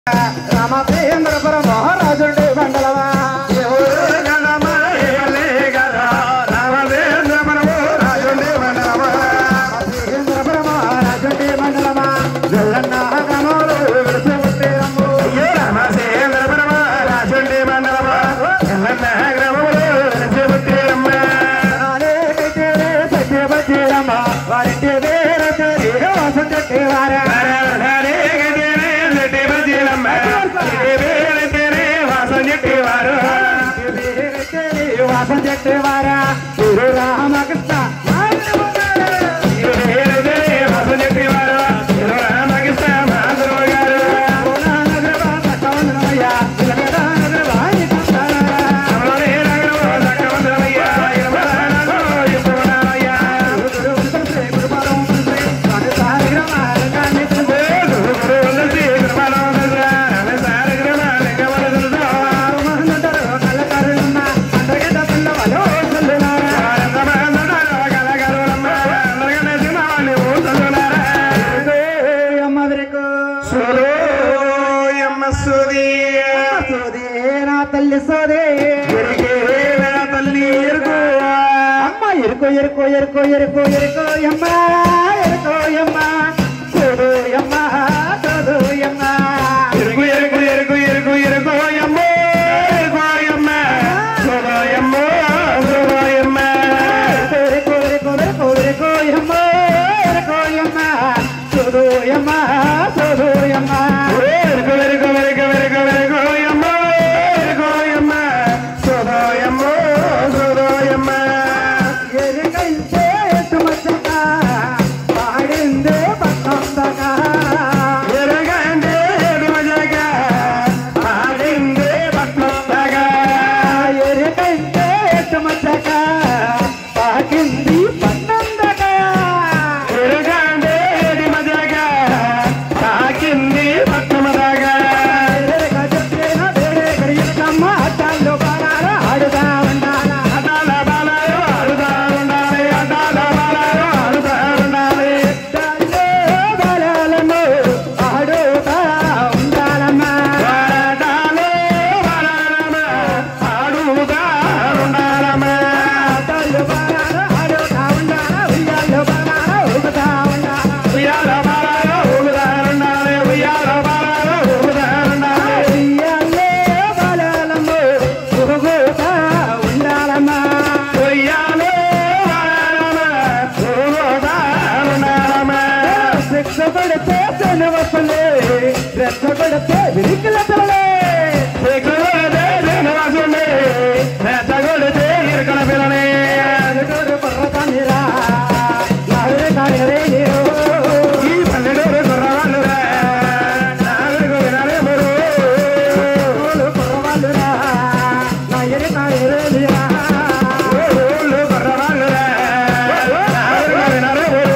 రామచంద్రపుర మహారాజుండే మండలమా రామచంద్రపుర మహారాజుండే మండలమా జల్లన్న గ్రామంలో వెలిసి పుట్టేరమ్ము. నానే కట్టేరే సత్య బజ్జీరమ్మ, వారింటి వేరే తేరి వాసం చెట్టేవారా. ఇంటి వేరే తేరి వాసం చెట్టేవారా. గురు రామకృష్ణ తల్లి సోదే అమ్మ ఎరుకో ఎరుకో ఎరుకో ఎరుకో ఎరుకో అమ్మ ఎరుకో అమ్మ చూడు అమ్మ చూడు అమ్మ ఎరుకు ఎరుకు ఎరుకు ఎరుకు ఎరుకు ఎమ్మో ఎరుకు ఎమ్మ సోదయమ్మో సోదయమ్మ ఎరుకో ఎరుకో ఎరుకో ఎరుకో అమ్మ ఎరుకో అమ్మ చూడు అమ్మ చూడు అమ్మ ఎరుకు ఎరుకు ఎరుకు ఎరుకు ఎరుకు ఎమ్మో ఎరుకు ఎమ్మ సోదయమ్మో సోదయమ్మ ఎరుకైతే ఎటుమచ్చక పాడిందే పక్కందక ఎరగండే ఎడుమజగ ఆడిందే పట్నందగ ఎరుకైతే ఎటుమచ్చక పాకింది పక్కందక ఎరగండే ఎడుమజగ తాకింది పట్నమదగ ఎరుక చెప్పిన వేరే గడియకమ్మ అద్దాల్లో బాణాల ఆడుతా ఉండాలా అదాల బాలాయో అరుదా ఉండాలి అదాల బాలాయో అరుదా ఉండాలి అద్దాల్లో బాణాలను ఆడుతా ఉండాలమ్మా వాడాలో వాడాలమ్మ ఆడుగా ఉండాలమ్మ అద్దాల్లో బాణాలు ఆడుతా ఉండాలా ఉయ్యాల్లో బాణాలు ఊగుతా ఉండాలా ఉయ్యాల బాలాయో ఊగుదా ఉండాలి ఉయ్యాల బాలాయో ఊగుదా ఉండాలి ఉయ్యాల్లో బాణాలము ఊగుతా ఉండాలమ్మా ఉయ్యాలో వాడాలమ్మ ఊగుదా ఉండాలమ్మ శిక్ష పడితే శనివసలే రెచ్చ పడితే విరికిల పిల్లలే చెక్కులదే శ్రీనివాసుని నెచ్చగొడితే ఇరుకల పిల్లని ఎదురు పర్వతానిరా ఎవరి కాయరే ఈ పల్లెటూరు కుర్రవాళ్ళురా నాలుగు వినాలి మురు పర్వాలురా నా ఎరి కాయరేలిరా ఊళ్ళు కుర్రవాళ్ళురా నాలుగు వినాలి మురు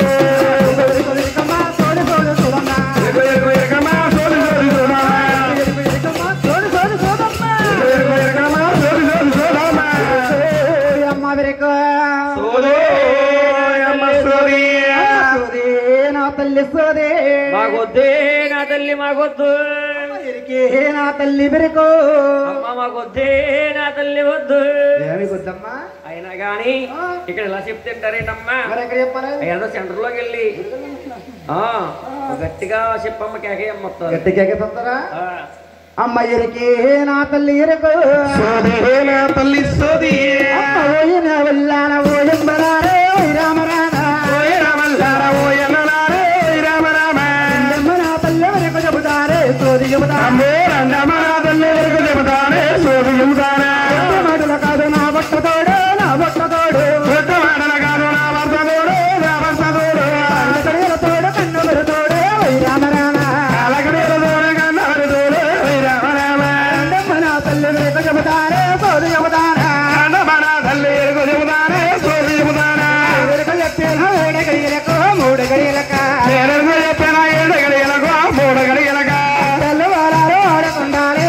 కొలికమ్మా తోడు తోడు చూడమ్మా ఇరుకు ఇరుకు ఇరుకమ్మా సోది సోది చూడమ్మా కొలికమ్మా తోడు తోడు చూడమ్మా ఇరుకు ఇరుకమ్మా సోది సోది చూడమ్మా అమ్మ విరికో సోదో అమ్మ సోది సోదే నా తల్లి సోదే మాకొద్దే నా తల్లి మాకొద్దు ఎరికే నా తల్లి విరికో అమ్మ మాకొద్దే నా తల్లి వద్దు ఏమి గుద్దమ్మా అయినా గాని ఇక్కడ ఇలా చెప్తుంటారేంటమ్మా మరి ఎక్కడ చెప్పాలి ఏదో సెంటర్ లోకి వెళ్ళి ఆ గట్టిగా చెప్పమ్మ కేకయ్యమ్మ మొత్తం గట్టి కేకెత్తారా ఆ, అమ్మ ఎరికే నా తల్లి ఎరుకో సోదే నా తల్లి సోది అమ్మ ఓయిన వల్లాన ఓయంబరారే ఓయ్ రామ రామ ఓయ రామల్లార ఓయ నలారే ఓయ రామ రామ అమ్మ నా తల్లి వెనుక చెబుతారే సోది చెబుతారే అమ్మో రండమనాథల్లి వరకు చెబుతానే సోది చెబుతానే మాటలు కాదు నా బట్ట తోడు నా బట్ట తోడు కొత్త మాటల కాదు నా వర్తదోడు నా వర్తదోడు కడియల తోడు కన్నుల తోడు ఓయ్ రామ రామ కాలకడీల తోడు కన్నాడు తోడు ఓయ్ రామ రామ అమ్మ నా తల్లి వెనుక చెబుతారే సోది చెబుతారా రండమనాథల్లి వరకు చెబుతానే సోది చెబుతానే వెనుక చెప్పిన మూడు గడియలకు మూడు గడియలక నేను చెప్పిన ఏడు గడియలకు మూడు గడియలక తెల్లవారాలు ఆడకుండాలి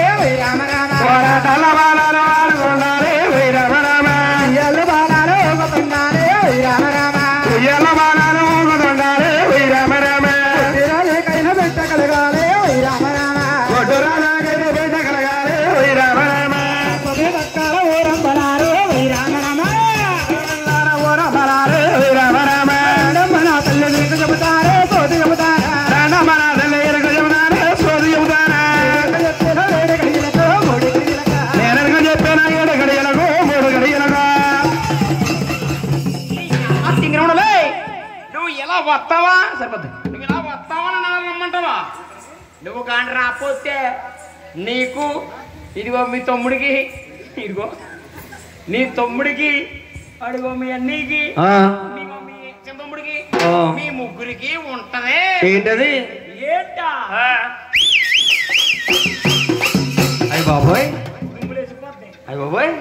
వస్తావా సరిపోద్ది నువ్వు ఇలా వస్తావా అని నన్ను రమ్మంటావా నువ్వు కానీ రాకపోతే నీకు ఇదిగో మీ తమ్ముడికి ఇదిగో నీ తమ్ముడికి అడిగో మీ అన్నీకి ఆ, ఇదిగో మీ చిన్న తమ్ముడికి ఆ. మీ ముగ్గురికి ఉంటది ఏంటది ఏంటా అయ్య బాబోయ్ దుమ్ములేసిపోద్ది. అయ్య బాబోయ్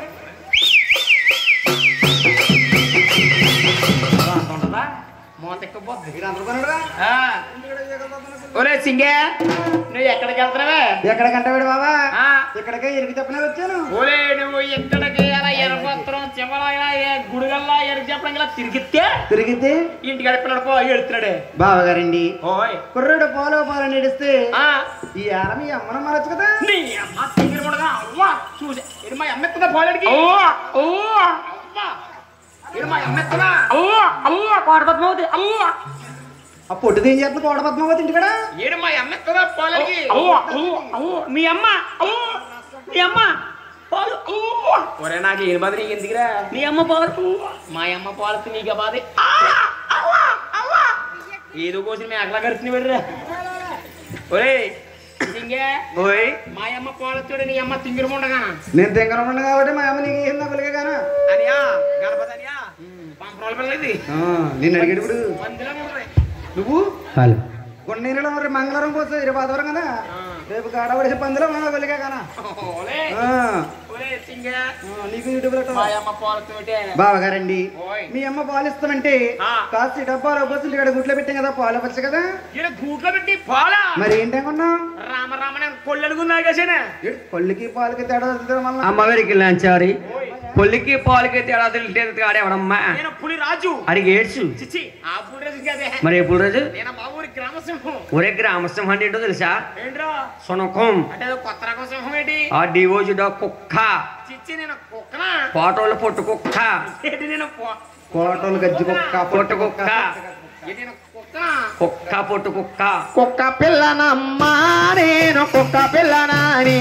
అలా అంత ఉంటుందా మూత ఎక్కిపోద్ది ఆ. ఒరే సింగే నువ్వు ఎక్కడికి వెళ్తున్నావే ఎక్కడికంటే వీడు బాబా ఆ. ఇక్కడికే ఇరికి చెప్పిన వచ్చాను ఒరే నువ్వు ఎక్కడికి అలా ఎర్రపత్రం చివర గుడిగల్లా ఎరుగు చెప్పడం ఇలా తిరిగితే తిరిగితే ఇంటికి పిల్లడు పో ఎడుతున్నాడే బావగారండి ఓయ్ కుర్రుడు పాలు పాలు నడిస్తే ఆ, ఈ ఆల మీ అమ్మను మరచ్చు కదా నీ అమ్మ తింగిరి ఉండగా అవ్వా చూసే ఇది మా అమ్మ ఎత్తుందా పోలేడికి అవ్వా ఇది మా అమ్మ ఎత్తున్నా అవ్వా అవ్వా కోడపద్మవతి అవ్వా ఆ పొట్టు తీం చేస్తున్న కోడ పద్మావతి ఇంటి కదా ఏడు మా అమ్మ ఎత్తుందా పోలేడికి అవ్వా అవ్వా అవ్వా మీ అమ్మ అవ్వా మీ అమ్మ పాలు అవ్వా ఒరే నాకు ఏడు బాధ నీకు ఎందుకురా నీ అమ్మ పాలు అవ్వా. మా అమ్మ పాలు నీకు బాధ అవ్వా అవ్వా ఏదో కోసం మీ అట్లా కడుతుంది వెళ్ళరా ఒరే సింగే ఓయ్ మా అమ్మ పాలతోడు నీ అమ్మ తింగిరి ఉండగా నేను తింగర ఉండ కాబట్టి మా అమ్మ నీకు ఏందా పిల్లగా గానా అనియా గణపతి అనియా పంపరాలు పిల్లది నిన్ను అడిగాడు ఇప్పుడు మందిలో ఉంటుంది నువ్వు హలో కొన్నేళ్ళలో మరి మంగళవారం పోతుంది రేపు ఆదివారం కదా రేపు కాడబడి పందిలో మా పిల్లగా గానా ఓలే ఆ, ఓలే సింగే ఆ, నీకు యూట్యూబ్ మా అమ్మ పాలతోటే బావగారండి ఓయ్. మీ అమ్మ పాలు ఇస్తామంటే ఆ. కాస్త ఈ డబ్బాలో పోసి ఇక్కడ గుట్లో పెట్టాం కదా పాలు ఇవ్వచ్చు కదా ఈడ గూట్లో పెట్టి పాలా మరి ఏంటనుకున్నావు రామ రామ నేను కొల్లెడుగుందా కసేనే పళ్ళుకి పాలకి తేడా తెలుస్తుంది మళ్ళా అమ్మగారికి లాంచారి పొల్లికి పాలకి తేడా తెలియదు ఆడేవడమ్మా నేను పులి రాజు అడిగి ఏడ్చు చిచ్చి ఆ పులి రాజు కదే మరి ఎప్పుడు రోజు నేను మా ఊరి గ్రామసింహం ఒరే గ్రామసింహం అంటే ఏంటో తెలుసా ఏంట్రా సునకం అంటే ఏదో కొత్త రకం సింహం ఏంటి ఆ డివోజుడ కుక్క చిచ్చి నేను కుక్కనా ఫోటోలు పొట్టు కుక్క ఏంటి నేను పో- కోటలు గజ్జి కుక్క పొట్టు కుక్క ఏంటి నేను కుక్కనా కుక్క పొట్టు కుక్క కుక్క పిల్లనమ్మా నేను కుక్క పిల్లనాని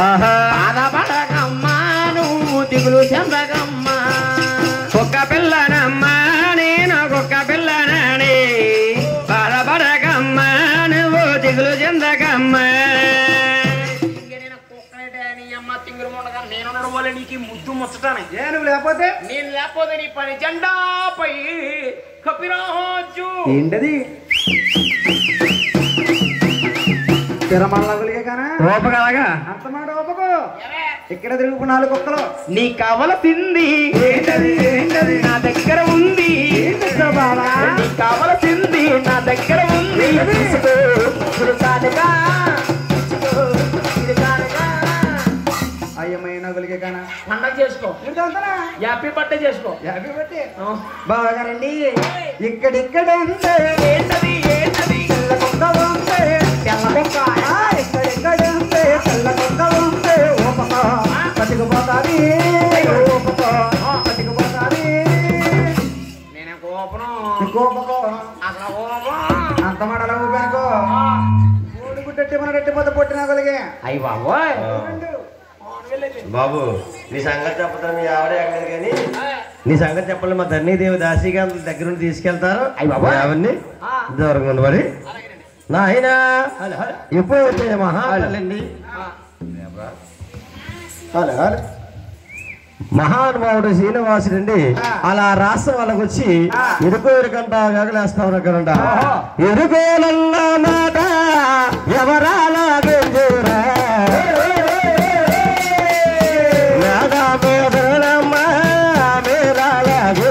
బాధపడకమ్మా నువ్వు దిగులు చెందకమ్మా కుక్క పిల్లనమ్మా నేను కుక్క పిల్లనని బాధపడకమ్మా నువ్వు దిగులు చెందకమ్మా ఇంక నేను కుక్కనేటే నీ అమ్మ తింగురు ఉండగా నేను నడవాలి నీకు ఈ ముద్దు ముచ్చటానే ఏ నువ్వు లేకపోతే నేను లేకపోతే నీ పని జెండాపై కపిరాజు ఏంటది తిరమల్ల గులిగే రూపగలగా అంత మాట ఒప్పుకో ఎరే, ఇక్కడ తిరుగు నాలుగు కుక్కలు నీ కావలసింది ఏంటది ఏంటది నా దగ్గర ఉంది ఏంటో బావా నీ కావలసింది నా దగ్గర ఉంది తీసుకో. చురుకానుగా, తీసుకో, చురుకానుగా. అయ్యమైన గులిగే కానా పండగ చేసుకో ఏంటంతనా హ్యాపీ బర్త్డే చేసుకో యాభై బట్టి ఆ. బాగారండి ఇక్కడిక్కడ ఉంది ఏంటది ఏంటది తెల్ల కుక్క ఉంది తెల్ల కుక్క ఆ, ఇక్కడిక్కడ ఉంది తెల్ల కుక్క ఉంది ఓపక పట్టుకుపోతాది ఓపక పట్టుకుపోతాది నేను కోపను గోపకో అసలు కోపం అంత మాటలు ఊపానుకో ఊడి గుడ్డెట్టి మన రెట్టిపోతే పొట్టినా కలిగే అయ్యి బాబోయ్ బాబు నీ సంగతి చెప్పడం మీ ఆవిడ ఎక్కలేదు కానీ నీ సంగతి చెప్పాలి మా ధరణీదేవి దాసిగా దగ్గర నుండి తీసుకెళ్తారు అయ్ బాబోయ్. ఆవిడ్ని దూరంగా ఉండి మరి నాయన ఎప్పుడు వచ్చాయి మహాలండి మహానుభావుడు శ్రీనివాసుడండి అలా రాష్ట్రం వాళ్ళకి వచ్చి ఇరుకు ఇరుకంట గగలేస్తా ఉన్నారంట ఇరుకోలన్న మాట ఎవరాలాగే నాదా మేదలమ్మ మేలాలాగే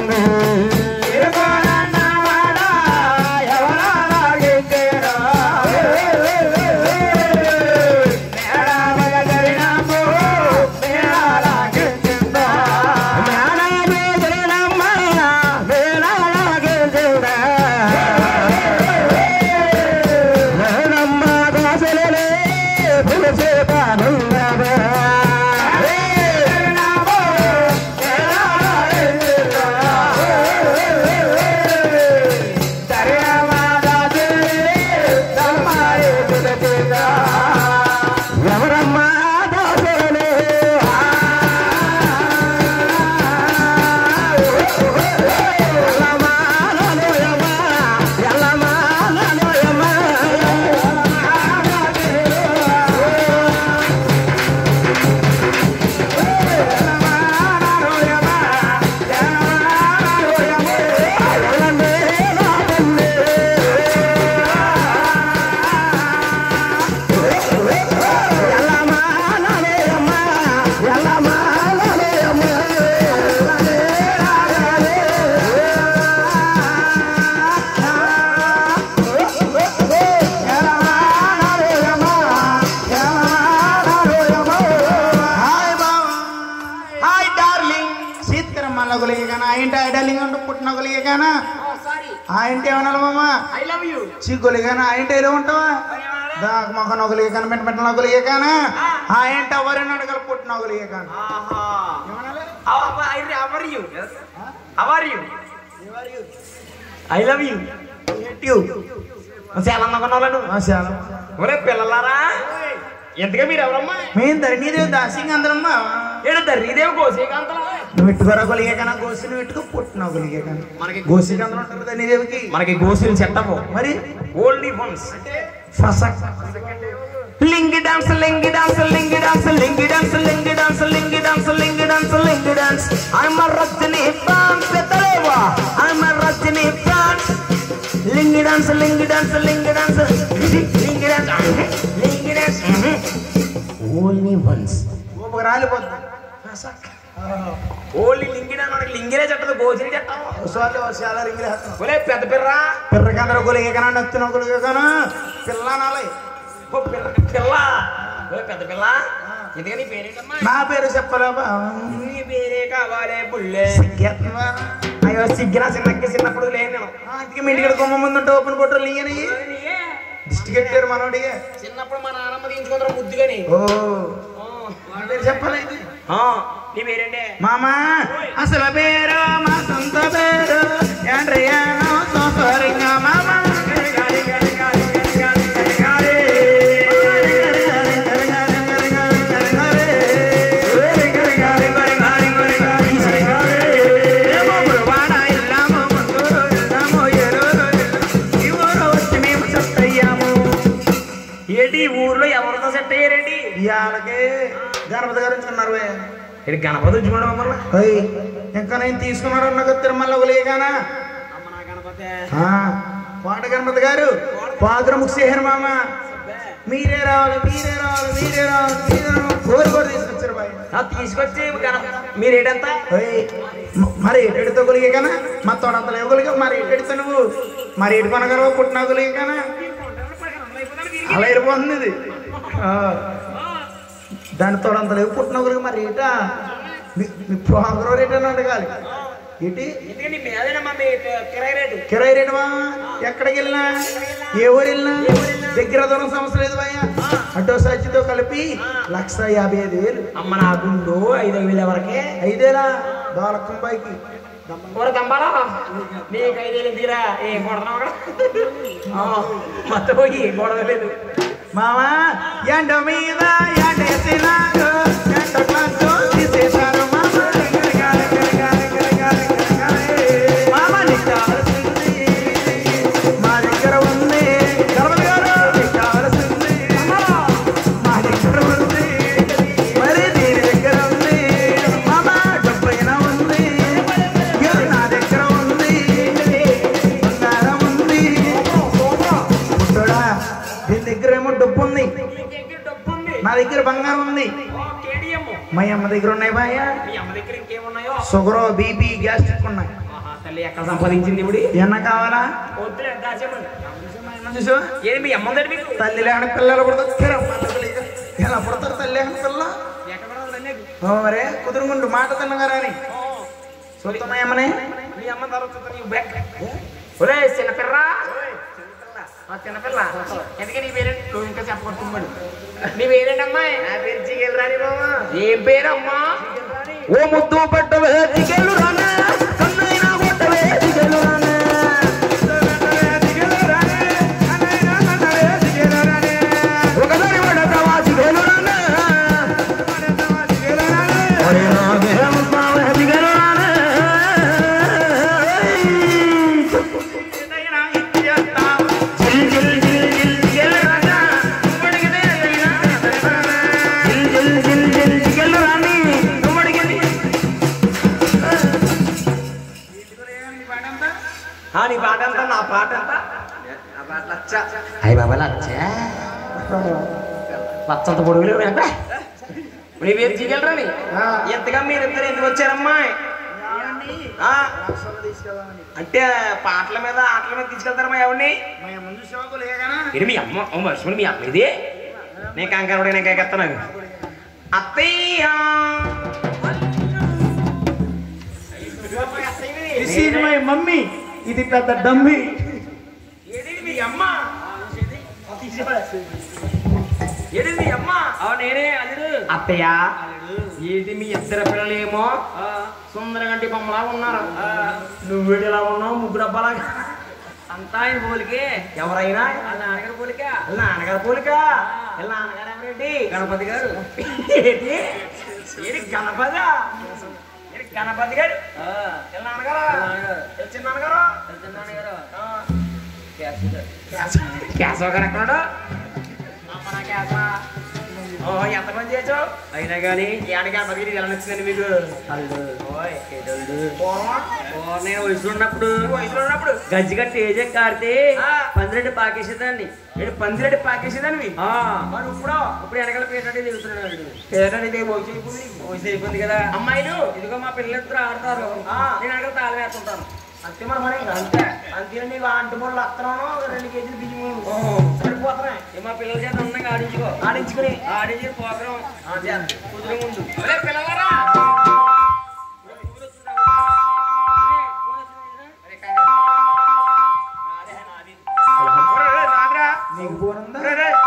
ఎవరమ్మా దాసలే ఆయంటే ఐడాలింగ్ ఉంటే పుట్టిన గొలిగానా సారీ ఆయంటే ఏమనాలి మామ ఐ లవ్ యూ చీ గొలిగానా ఆయంటే ఎలా ఉంటావా దాకా మొక్క నొగలిగే కానీ పెట్ట పెట్ట నొగలిగే కానా ఆయంటే ఎవరైనా అడగల పుట్టిన నొగలిగే కాను our you our you I love you you చాలా అనుకున్నాను ఒరే పిల్లలారా ఎంతగా మీరు ఎవరమ్మా మేము ధరణీదేవి దాసింగ్ అందరమ్మా ఏడు దర్రీదేవి కోసేకాంతలా నువ్వు ఇట్టుకోరా గొలిగే కన్నా గోసి నువ్వు ఇట్టుకో పుట్టిన గొలిగే కానీ మనకి గోసి అందరూ ఉంటారు ధరణీదేవికి మనకి గోసులు చెట్టపు మరి ఓల్డ్ ఫోన్స్ ఫసక్ లింగి డాన్స్ లింగి డాన్స్ లింగి డాన్స్ లింగి డాన్స్ లింగి డాన్స్ లింగి డాన్స్ లింగి డాన్స్ లింగి డాన్స్ ఐఎమ్ రజనీ ఫ్యాన్స్ పెద్దలేవా ఐఎమ్ రజనీ ఫ్యాన్స్ లింగి డాన్స్ లింగి డాన్స్ లింగి డాన్స్ లింగి డాన్స్ లింగి డాన్స్ ఓన్లీ వన్స్ ఊపక రాలిపోతుంది ఫసక్ ఓన్లీ లింగి డాన్స్ మనకి లింగినే చెట్టదు గోసిని చెట్టం ఉసాలు చాలా రింగులు వేస్తున్నాం ఒలే పెద్ద పిర్రా పిర్రకందరూ గొలిగే కన్నా నత్తున గొలిగే కానా పిల్ల నాలే ఓ పిల్ల పిల్ల ఒలే పెద్ద పిల్ల ఎందుకని నీ పేరేంటమ్మా నా పేరు చెప్పలేబా నీ పేరే కావాలే పుల్లే సిగ్గేస్తుందా? అయ్యో సిగ్గిన చిన్నకి చిన్నప్పుడు లేను నేను ఆ, ఇంటికి మీ ఇంటికి కొమ్మ ముందు ఉంటే ఓపెన్ కొట్టరు లీయని దిష్టి కట్టారు మనోడికి చిన్నప్పుడు మా నాన్నమ్మ తీయించుకుంటారు ముద్దుగాని ఓ నా పేరు చెప్పాలి ఇది. నీ పేరేంటే మామా అసలు పేరు మా సొంత పేరు ఏండ్రయ్యానో సోసరింగా మామ ఏంటి ఈ ఊర్లో ఎవరితో సెట్ అయ్యారేంటి ఇవాళకి గణపతి గారు ఉంచుకున్నారు వే. ఏంటి గణపతి ఉంచుకోవడం మమ్మల్ని ఓయ్, ఇంకా నేను తీసుకున్నాడు అన్న తిరుమల ఒకలేగానా పాట గణపతి గారు పాత్ర ముఖ్యహర్ మామ మీరే రావాలి మీరే రావాలి మీరే రావాలి మీరే రావాలి కోరి కోరి తీసుకొచ్చారు బాయ్ ఆ, తీసుకొచ్చి గణప మీరేటంతా ఓయ్, మ- మరి ఎటుతో కొలిగే కన్నా మా తోడంతలు ఇవ్వగలిగా మరి ఎటుతో నువ్వు మరి ఎటు కొనగలవు పుట్టిన కొలిగే కన్నా అలా వెళ్ళిపోతుంది ఇది ఆ. దాని తోడంతలు ఇవ్వ పుట్టిన కొలిగి మరి ఏటా మీ మీ ప్రోగ్రామ్ రేట్ అని అడగాలి ఏంటి ఎందుకని మీదేనమ్మా మీ కిరాయి రేటు కిరాయి రేటు బా ఎక్కడికి వెళ్ళినా ఏ ఊరు వెళ్ళినా దగ్గర దూరం సమస్య లేదు భయ్య అటో సచ్చితో కలిపి లక్ష యాభై ఐదు వేలు అమ్మ నా గుండు ఐదు వేలు ఎవరికి ఐదేలా దోలక్కం పైకి ఊర దంబాలా నీకు ఐదేళ్ళు తీరా ఏం కొడుతున్నావు అక్కడ ఆ, మొత్తం పోయి గొడవ లేదు మామా ఎండ మీద ఎండేసినారు ఎండ పంచు తీసేశారు మామ మామ నీకు కావలసింది మా దగ్గర ఉంది గణపతి గారు నీకు కావలసింది మా దగ్గర ఉంది మరి దీని దగ్గర ఉంది మామ డబ్బైనా ఉంది ఇది నా దగ్గర ఉంది బంగారం ఉంది ముట్టడా దీని దగ్గర ఏమో డబ్బు ఉంది డబ్బు ఉంది నా దగ్గర బంగారం ఉంది కేడిఎం మా అమ్మ దగ్గర ఉన్నాయి బాయ మీ అమ్మ దగ్గర ఇంకేమున్నాయో షుగర్ బీపీ గ్యాస్ట్రిక్ ఉన్నాయి ఆహా, తల్లి ఎక్కడ సంపాదించింది ఇప్పుడు ఏమన్నా కావాలా వద్దులే దాచేమని చూసావా ఏది మీ అమ్మ ఉందండి మీకు తల్లి లేని పిల్లలు పుడతారు ఎలా పుడతారు తల్లి లేని పిల్ల ఎక్కడ ఉందండి నీకు? ఓ మరే కుదురుగుండు మాట తిన్నగారా అని చూస్తామా ఏమని మీ అమ్మ తర్వాత నీ బ్యాక్ ఒరే చిన్నపిర్రా ఆ చిన్నపిల్ల ఎందుకే నీ పేరేంటి నువ్వు ఇంకా చెప్పగొట్టుకున్నాడు నీ పేరేంటమ్మా నా పేరు చికెన్ రాని బాబా ఏం పేరమ్మా ఓ ముద్దు పట్టవే చికెన్ రానా కన్నైనా కొట్టవే చికెన్ రానా ఒకసారి పడతావా చికెన్ రానా ఒరే నా దేహం బావే చికెన్ రానా జిల్ జిల్ జిల్ జిల్ జిల్ రాజా నువ్వడిగితే అయినా జిల్ జిల్ జిల్ జిల్ జిల్ రాని నువ్వడిగింది ఆ నీ పాట ఎంత నా పాట ఎంత నా పాట లచ్చ అయ్య బాబా లచ్చ లచ్చంత పొడుగులు వెంట నీ పేరు జిగలరాని ఎంతగా మీరిద్దరు ఎందుకు వచ్చారమ్మా ఆ, అంటే పాటల మీద ఆటల మీద తీసుకెళ్తారమ్మా ఎవరిని మా అమ్మ చూసావా కొలిగేగానా ఇది మీ అమ్మ ఓ మర్చిపోయి మీ అమ్మ ఇది నేను కంగారు నేను ఎక్కేస్తాను అత్తయ్య దిస్ ఈజ్ మై మమ్మీ ఇది పెద్ద డమ్మి ఏది మీ అమ్మ ఏది మీ అమ్మ నేనే అల్లుడు అత్తయ్య ఏది మీ ఇద్దరు పిల్లలేమో సుందరగంటి బొమ్మలా ఉన్నారు నువ్వు ఇలా ఉన్నావు ముగ్గురు అబ్బాలాగా అంతా ఆయన పోలికే ఎవరైనా వాళ్ళ నాన్నగారి పోలిక వాళ్ళ నాన్నగారి పోలిక వాళ్ళ నాన్నగారు ఎవరేంటి గణపతి గారు ఏంటి ఏది గణపతి ఏది గణపతి గారు వాళ్ళ నాన్నగారు వాళ్ళ చిన్న నాన్నగారు చిన్న నాన్నగారు కేశవ గారు ఎక్కడాడు అమ్మ నా కేశవ ఓ ఎంత పని చేయొచ్చు అయినా కానీ ఏడగా బతికి ఎలా నచ్చిందండి మీకు అల్లు ఓయ్ ఏదల్లు పూర్వం పూర్వం నేను వయసులో ఉన్నప్పుడు వయసులో ఉన్నప్పుడు గజ్జి కట్టి ఏజే కాడితే పందిరెడ్డి పాకేసేదాన్ని నేను పందిరెడ్డి పాకేసేదాన్ని మరి ఇప్పుడు ఇప్పుడు వెనకాల పేటంటే తిరుగుతున్నాడు పేటంటే ఇదే వయసు అయిపోయింది వయసు అయిపోయింది కదా అమ్మాయిలు ఇదిగో మా పిల్లలిద్దరు ఆడతారు నేను వెనకాల తాళం వేస్తుంటాను అంతే మరి మరి అంతే అంతే నీకు అంటు మూడు వస్తున్నాను రెండు కేజీలు బియ్యము సరిపోతున్నాయి మా పిల్లల చేత అందంగా ఆడించుకో ఆడించుకుని ఆడించి పోకరం కుదురు ముందు ఒరే పిల్లలారా నీకు పోనుందా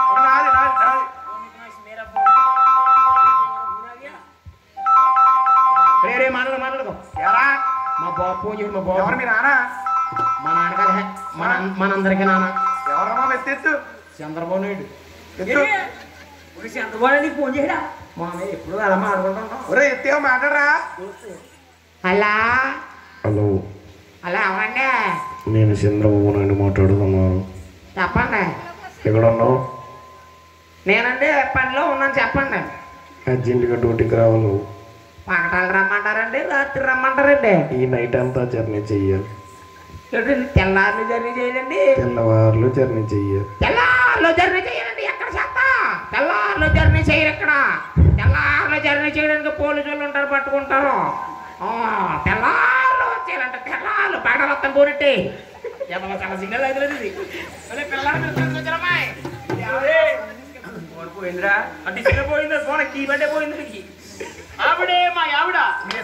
రే రే మాట్లాడు మాట్లాడుకో ఎరా మా బాబు ఫోన్ చేసి మా బాబు ఎవరు మీ నాన్న మా నాన్న కదా మన మనందరికీ నాన్న ఎవరమ్మా ఎత్తెత్తు చంద్రబాబు నాయుడు ఎత్తు ఒక చంద్రబాబు నాయుడు ఫోన్ చేయడా మా మీద ఎప్పుడు అలా మాట్లాడుకుంటాం ఒరే ఎత్తేవో మాట్లాడరా అలా హలో అలా అవ్వండి నేను చంద్రబాబు నాయుడు మాట్లాడుతున్నాను చెప్పండి ఎక్కడ ఉన్నావు నేనండి పనిలో ఉన్నాను చెప్పండి అర్జెంటుగా డ్యూటీకి రావాలి పగటాలు రమ్మంటారండి రాత్రి రమ్మంటారండి ఈ నైట్ అంతా జర్నీ చెయ్యాలి ఏంటి తెల్లారులు జర్నీ చేయాలండి తెల్లవారులు జర్నీ చెయ్యాలి తెల్లారులు జర్నీ చేయాలండి ఎక్కడ చేస్తా తెల్లారులు జర్నీ చేయరు ఇక్కడ తెల్లారులు జర్నీ చేయడానికి పోలీసు వాళ్ళు ఉంటారు పట్టుకుంటారు ఆ, తెల్లారులు వచ్చేయాలంటే తెల్లారులు పగటాలు వస్తాను పోరెట్టి ఎవరో చాలా సిగ్నల్ అయితే ఇది అరే పిల్లలు మీరు కలిసి వచ్చారమ్మాయి ఎవరే? ఫోన్ పోయిందిరా అంటే చిన్న పోయిందా ఫోన్ కీ బండే పోయింది నీకు ఆవిడే మా ఆవిడ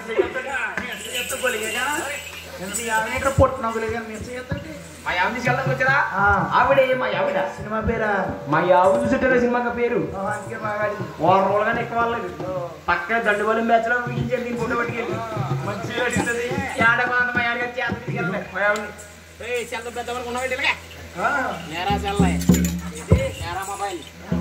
ఇక్కడ పుట్టినవులే కానీ మీరు చేయొద్దండి మా ఆవిడ తీసుకెళ్ళడానికి వచ్చారా ఆ. ఆవిడే మా ఆవిడ సినిమా పేరా మా ఆవిడ చూసేటారా సినిమాకి పేరు ఆ, అందుకే బాగా ఆడింది. వారం రోజులుగానే ఎక్కువ వాళ్ళకి పక్కన దండుబలం బ్యాచ్ లో ఊహించారు దీని ఫోటో పట్టుకెళ్ళి మంచిగా వచ్చింది ఏడ కొంత మా ఆవిడ చేత తీసుకెళ్తాయి మా ఆవిడని ఏయ్ సెల్ పెద్ద వరకు ఉన్నావు ఇలాగే ఆ, నేరా సెల్ నేరా మొబైల్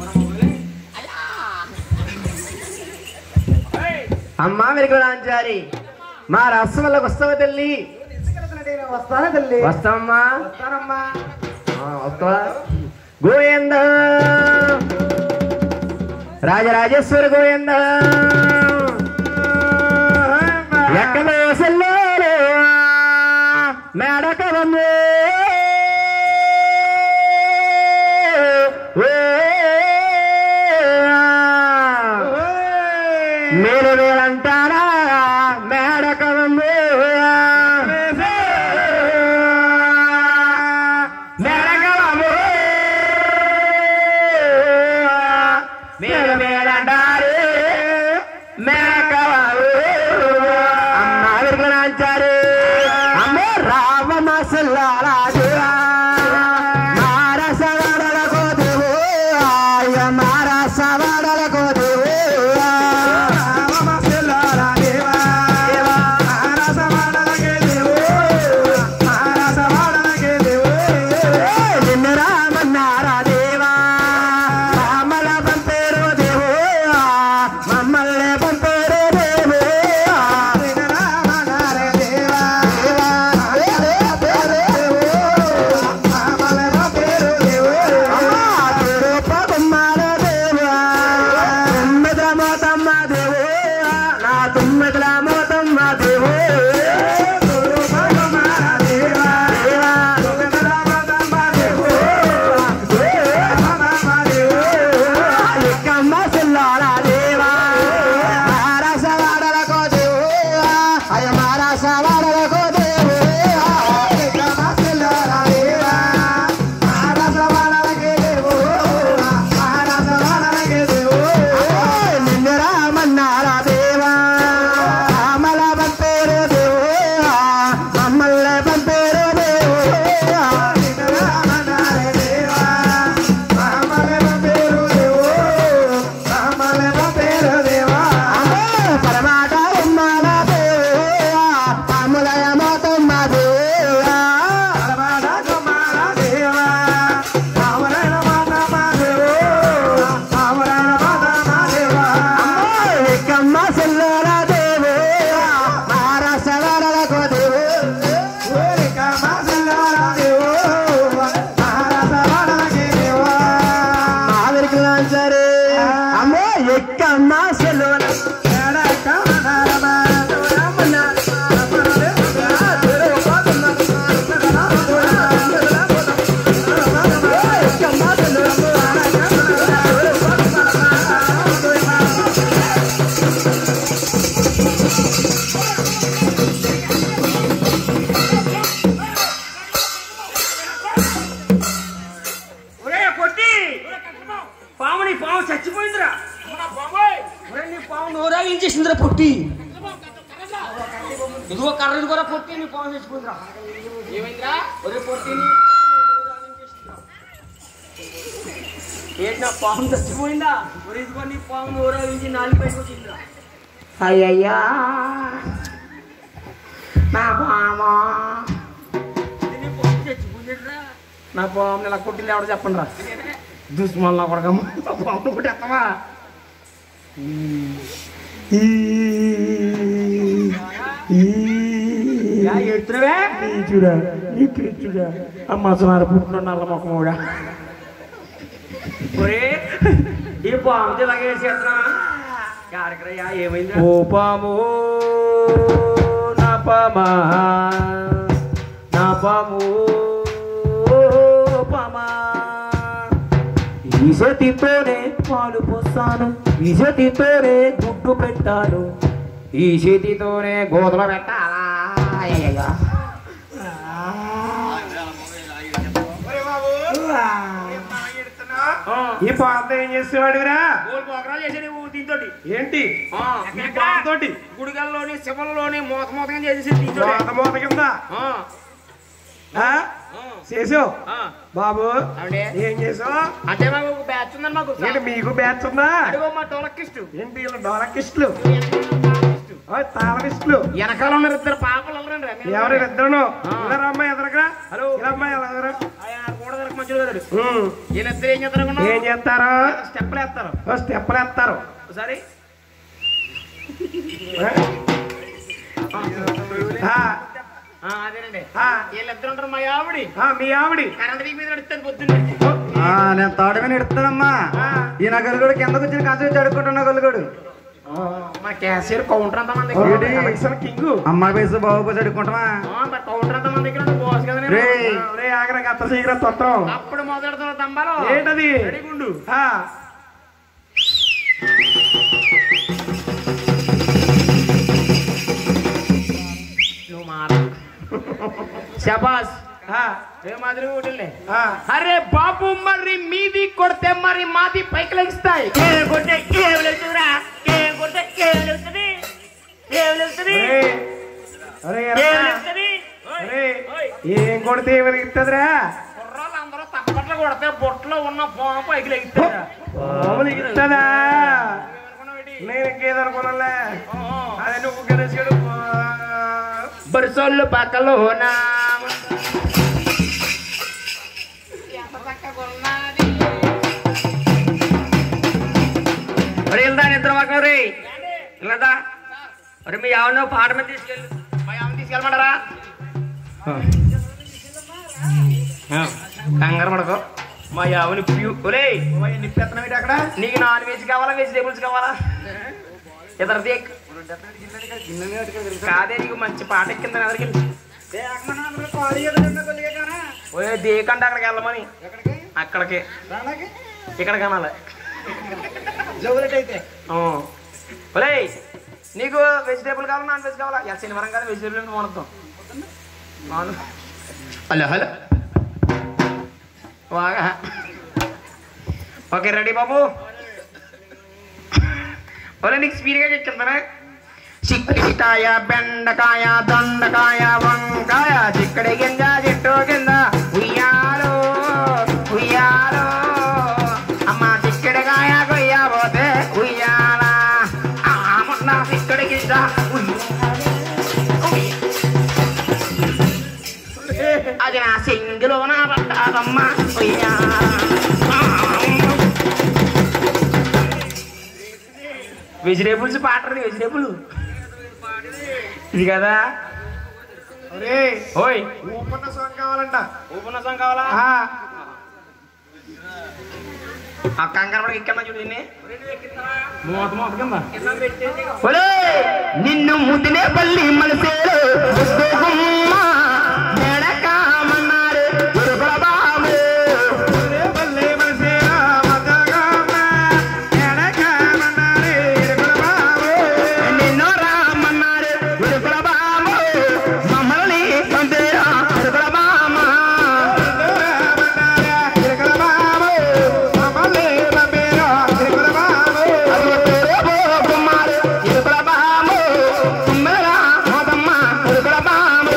అమ్మా వెలుగులాంచారి మా రాష్ట్రం వల్ల వస్తావా తల్లి నేను వస్తానా తల్లి వస్తావమ్మా వస్తానమ్మా ఆ, వస్తావా గోవింద రాజరాజేశ్వర గోవింద ఎక్కడో సెల్లారు మేడకవమ్మే మీరు వీళ్ళంటారా మేడకవమ్మే మేడకవమ్మే మీరు వీళ్ళంటారు మేడకవమ్మే అమ్మ విరుగునాంచారు అమ్మో రావణ సుల్లారాజు మారసవడలకు దేవు ఆయ మారసవడలకు దేవు రావణ సుల్లారాజేవా మారసవడలకే దేవు మారసవడలకే దేవు నిన్ను రామన్నారా దేవా రామల పంపేరు దేవు మమ్మల్ని పంపేరు దేవు నిన్ను రామన్నారా దేవా దేవా ఎక్కమ్మ సెలవుల ఒరే కొట్టి పాము నీ పాము చచ్చిపోయిందిరా ఒరే నీ పాము నోరాగించేసిందిరా పొట్టి ఇదిగో కర్రది కూడా పొట్టి నీ పాము చచ్చిపోయిందిరా ఏమైందిరా ఒరే పొట్టి నీ నోరాగించేసిందిరా. ఏంటి నా పాము చచ్చిపోయిందా ఒరే ఇదిగో నీ పాము నోరాగించి నాలుగు పైకి వచ్చిందిరా అయ్యయ్యా నా పామా నీ పాము చచ్చిపోయిందిరా నా పాము ఇలా కొట్టింది ఎవడో చెప్పండి రా దుష్మల్లా కొడకమ్మ నా పాము కొట్టేస్తావా ఎడుతున్నావే చూడా నీ చూడా అమ్మ సుమారు పుట్టిన నల్ల ముఖం కూడా ఒరే ఈ పాము ఇలాగే చేస్తున్నా యాడకరయ్యా ఏమైంది ఓ పాము నా పామా నా పాము పామా ఈ చేతితోనే పాలు పోస్తాను ఈ చేతితోనే గుడ్డు పెట్టాను ఈ చేతితోనే గోదలు పెట్టాలా అయ్యయ్యా. ఈ పాత ఏం చేసేవాడురా గోల్ పోకరాలు చేసే నువ్వు దీంతో ఏంటి ఈ పాతతోటి గుడిగల్లోని శివల్లోని మూత మూతగా చేసేసి దీంతో మోత మోత కింద ఆ? చేసావు బాబు అవునే. ఏం చేసావు అంటే మాకు ఒక బ్యాచ్ ఉందని మాకు ఏంటి మీకు బ్యాచ్ ఉందా అడిగో మా టోలకిస్టు ఏంటి వీళ్ళు డోలకిస్టులు తాళమిస్టులు వెనకాల ఉన్నారు ఇద్దరు పాపలు ఎవరండి రా? మీరు ఎవరు ఇద్దరును ఆ. ఇలా అమ్మాయి ఎదరగా హలో. ఇలా అమ్మాయి ఎదరగా ఆయన కూడా దొరక మంచిది కదడు ఉమ్. వీళ్ళిద్దరు ఏం చేస్తారు అనుకున్నావు? ఏం చేస్తారు స్టెప్పులు వేస్తారు ఓ స్టెప్పులు వేస్తారు ఒకసారి ఆ, ఆ, అదేనండి ఆ, వీళ్ళిద్దరు ఉంటారు మా ఆవిడి ఆ, మీ ఆవిడి కరెంట్ దిగి మీద నడుస్తాను పొద్దున్నే నేను తోట మీద ఎడుతానమ్మా ఆ. ఈ నా గలుగుడు కిందకు వచ్చిన కాసు వచ్చి అడుక్కుంటున్నా గలుగుడు మా క్యాషియర్ కౌంటర్ అంత మన ఓ, దగ్గర కలెక్షన్ కింగ్ అమ్మాయి వయసు బాబు పోసి అడుక్కుంటామా ఆ, మరి కౌంటర్ అంత మన దగ్గర ఉంటుంది బాస్ కదా నేను. రేయ్. రే ఆగరా గత్త శీఘ్రం తొట్టం అప్పుడు మొదలెడుతున్న తంబాలు ఏంటది రెడీగుండు ఆ, నువ్వు మార శబాస్ ఆ, ఏ మాదిరి ఊటిల్లే ఆ. అరే బాబు మరి మీది కొడితే మరి మాది పైకి లెగిస్తాయి ఏం కొడితే ఏం లెగుతుందిరా ఏం కొడితే ఏం లెగుతుంది ఏం లెగుతుంది ఒరే, ఒరే, ఏం ఎర్రగా. లెగుతుంది ఓయ్, ఒరే, ఓయ్. ఏం కొడితే వెలిగిస్తుందిరా కుర్రాళ్ళు అందరూ తప్పట్లు కొడితే బొట్లో ఉన్న పాము పైకి లెగుతారా మామూలు ఇస్తుందా నేను ఇంకేదనుకున్నాలే అదే నువ్వు గణేష్ గడు బరిసోళ్ళు పక్కలోన ఒరే వెళ్దా నిద్ర మాకు రే వెళ్ళదా ఒరే మీ ఆవిడ పాట మీద తీసుకెళ్ళి మా ఆవిడ తీసుకెళ్ళమంటారా కంగారు పడకో మా ఆవిని ప్యూ ఒరే నిప్పెత్తనం అక్కడ నీకు నాన్ వెజ్ కావాలా వెజిటేబుల్స్ కావాలా ఇతర దేక్ కాదే నీకు మంచి పాట ఎక్కింది ఎదరికి ఓ దేకంటే అక్కడికి వెళ్ళమని అక్కడికి ఇక్కడ కనాలి జవులటైతే ఒలే నీకు వెజిటేబుల్ కావాలా నాన్ వెజ్ కావాలా ఇలా శనివారం కాదు వెజిటేబుల్ వండుతాం నాన్ హలో హలో బాగా ఓకే రెడీ బాబు ఒలే నీకు స్పీడ్గా చెప్తానా చిక్కికాయ బెండకాయ దొండకాయ వంకాయ చిక్కడి గింజ చెట్టు కింద ఉయ్యాలో ఉయ్యాలో అమ్మ చిక్కడికాయ కొయ్యబోతే ఉయ్యాల మొన్న చిక్కడి గింజ అది నా సింగిలో నా పట్టాలమ్మ ఉయ్యాల వెజిటేబుల్స్ పాటది వెజిటేబుల్ ఇది కదా ఒరే ఓయ్ ఊపన్న సాంగ్ కావాలంట ఉపన్యాసం కావాలా ఆ, ఆ కంగారు కూడా ఎక్కన్నా చూడు దీన్ని మూత మూత కింద ఒలే నిన్ను ముదినే పల్లి మనసేరు ముద్దుగుమ్మ మేడకామన్నారు గురుకుల బాబు పల్లి మనసేరా మద్దగమ్మ మేడకామన్నారు గురుకుల బాబు నిన్ను రామన్నారు గురుకుల బాబు మమ్మల్ని పంపేరా గురుకుల బామ్మ గురుకుల బాబు మమ్మల్ని పంపేరా గురుకుల బాబు కుమారు ఇరుకుల బాము కుమ్మరా మోదమ్మ ఇరుకుల బాము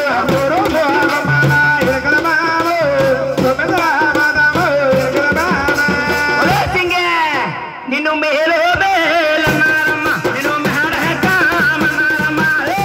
ఇరుకుల బాము కుమ్మరా మోదమ్మ ఇరుకుల బాము నిన్ను మేలు మేలన్నారమ్మ నిన్ను మేడకామన్నారమ్మ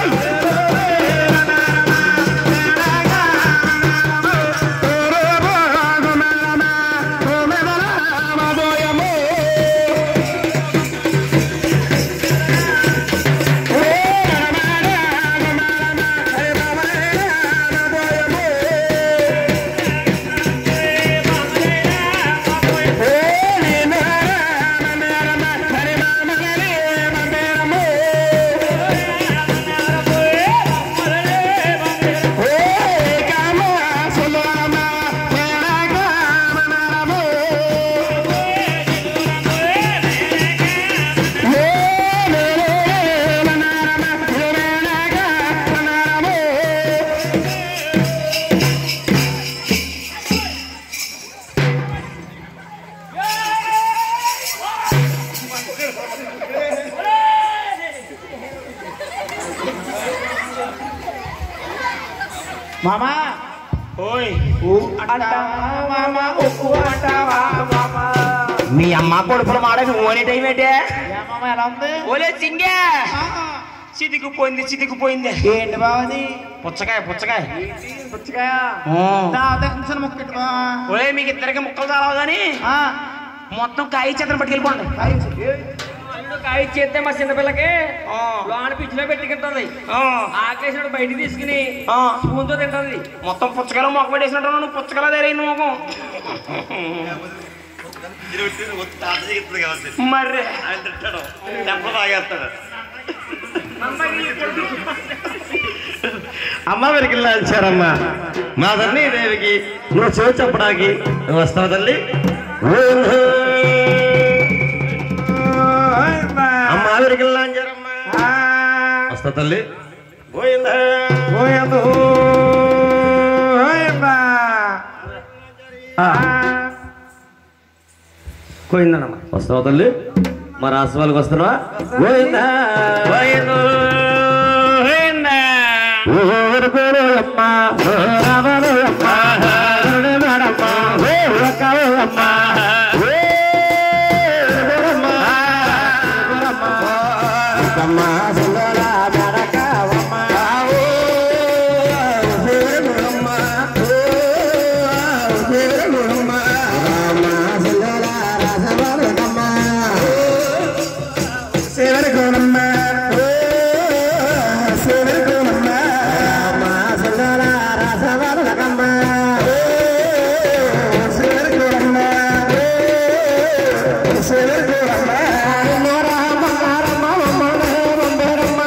మామా ఓయ్ అంటావా మామ ఉప్పు అంటావా మామ మీ అమ్మ కొడుకులు మాడకు ఓనే టైం ఏంటే ఏ మామ ఎలా ఉంది ఓలే సింగే ఆ, చితికిపోయింది చితికిపోయింది ఏంటి బావది పుచ్చకాయ పుచ్చకాయ పుచ్చకాయ ఆ. నా దగ్గర ముక్కటి బావా ఓలే మీకు ఇద్దరికి ముక్కలు చాలవు కానీ ఆ, మొత్తం కాయ చేతను పట్టుకెళ్ళిపోండి కాయ. కాయ చేస్తే మా చిన్నపిల్లకి లోన పిచ్చిలో పెట్టుకుంటుంది ఆకేసినట్టు బయటికి తీసుకుని స్పూన్ తో తింటుంది మొత్తం పుచ్చకాయలో మొక్క పెట్టేసినట్టు నువ్వు పుచ్చకాయలో తయారైంది మొఖం మర్రే అమ్మ వెరికి వచ్చారమ్మా మా తల్లి దేవికి నువ్వు చెవి చెప్పడానికి నువ్వు వస్తావు తల్లి అమ్మ వెరికి వచ్చారమ్మా వస్తా తల్లి గోవిందా పోయిందన్నమా వస్తావా తల్లి మా రాష్ట్రాలకు వస్తున్నావా గోవిందా గోవిందో రామ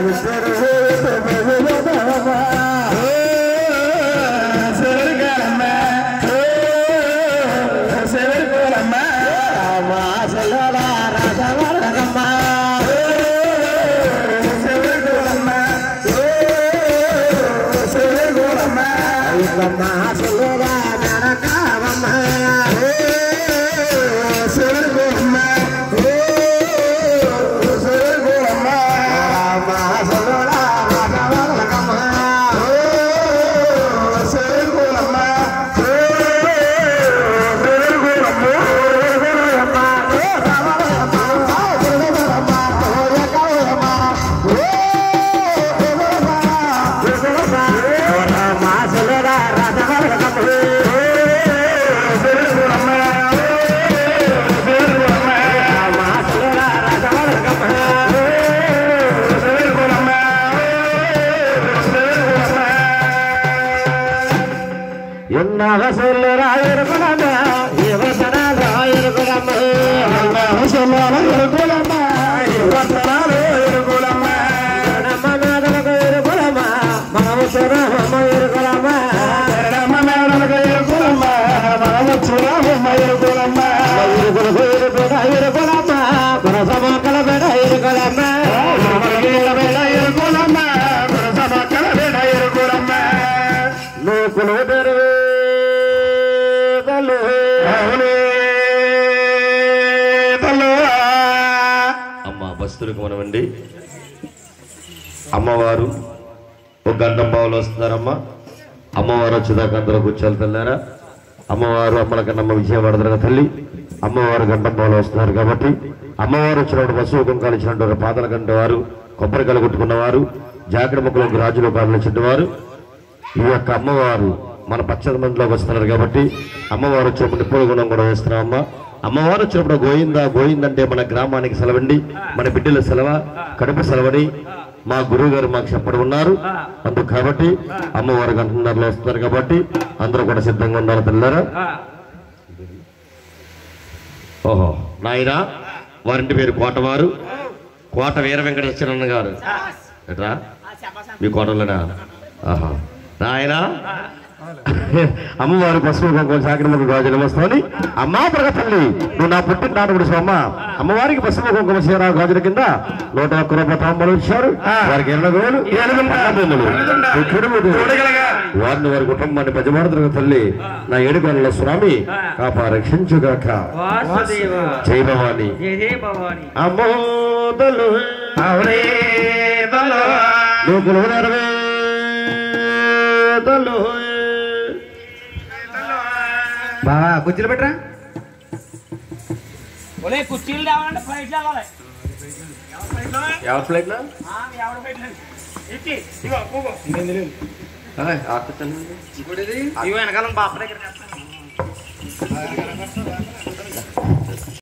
అమ్మ బస్తులకు మనమండి అమ్మవారు ఒక గంటం బావులు వస్తున్నారమ్మా అమ్మవారు వచ్చేదాకా అందరూ కూర్చోళ్తున్నారా అమ్మవారు అమ్మల కన్నమ్మ విజయవాడ తల్లి అమ్మవారు గంటం బావులు వస్తున్నారు కాబట్టి అమ్మవారు వచ్చినప్పుడు పశువు కుంకాలు ఇచ్చినటువంటి పాతల కంటే వారు కొబ్బరికాయలు కొట్టుకున్నవారు జాకెట్ ముక్కలకు రాజులు కావలసిన వారు ఈ యొక్క అమ్మవారు మన పచ్చడి మందిలోకి వస్తున్నారు కాబట్టి అమ్మవారు వచ్చినప్పుడు నిప్పుల గుణం కూడా వేస్తున్నామమ్మా అమ్మవారు వచ్చినప్పుడు గోయిందా గోయిందంటే మన గ్రామానికి సెలవండి మన బిడ్డల సెలవ కడుపు సెలవని మా గురువు గారు మాకు చెప్పడం ఉన్నారు అందుకు కాబట్టి అమ్మవారు గంటన్నరలో వస్తున్నారు కాబట్టి అందరూ కూడా సిద్ధంగా ఉన్నారు పిల్లరా ఓహో నాయన వారింటి పేరు కోటవారు కోట వీర వెంకటేశ్వరన్న గారు ఎట్రా మీ కోటలోనా ఆహా నాయన అమ్మవారి పశువు కుంకుమ సాకినమ్మకు గాజు నమస్తామని అమ్మా తల్లి నువ్వు నా పుట్టిన నాడు కూడా అమ్మ అమ్మవారికి పశువు కుంకుమ చీర గాజుల కింద నూట ఒక్క రూపాయలు తాంబలు ఇచ్చారు వారికి ఎనభై వేలు వారిని వారి కుటుంబాన్ని పెద్దమాడుతున్న తల్లి నా ఏడుకొండల స్వామి కాపా రక్షించుగాక వాసుదేవ జై భవాని జయ జయ భవాని అమోదలు అవునే తలో లోకులు నెరవేదలు బావా కుర్చీలు పెట్టరా ఒలే కుర్చీలు రావాలంటే ఫ్లైట్ వెళ్ళాలి ఎవరి ఫ్లైట్ నా ఆ, ఎవడ ఫ్లైట్ ఎత్తి ఇగో కూకో ఇగో వెనకాల పాప దగ్గర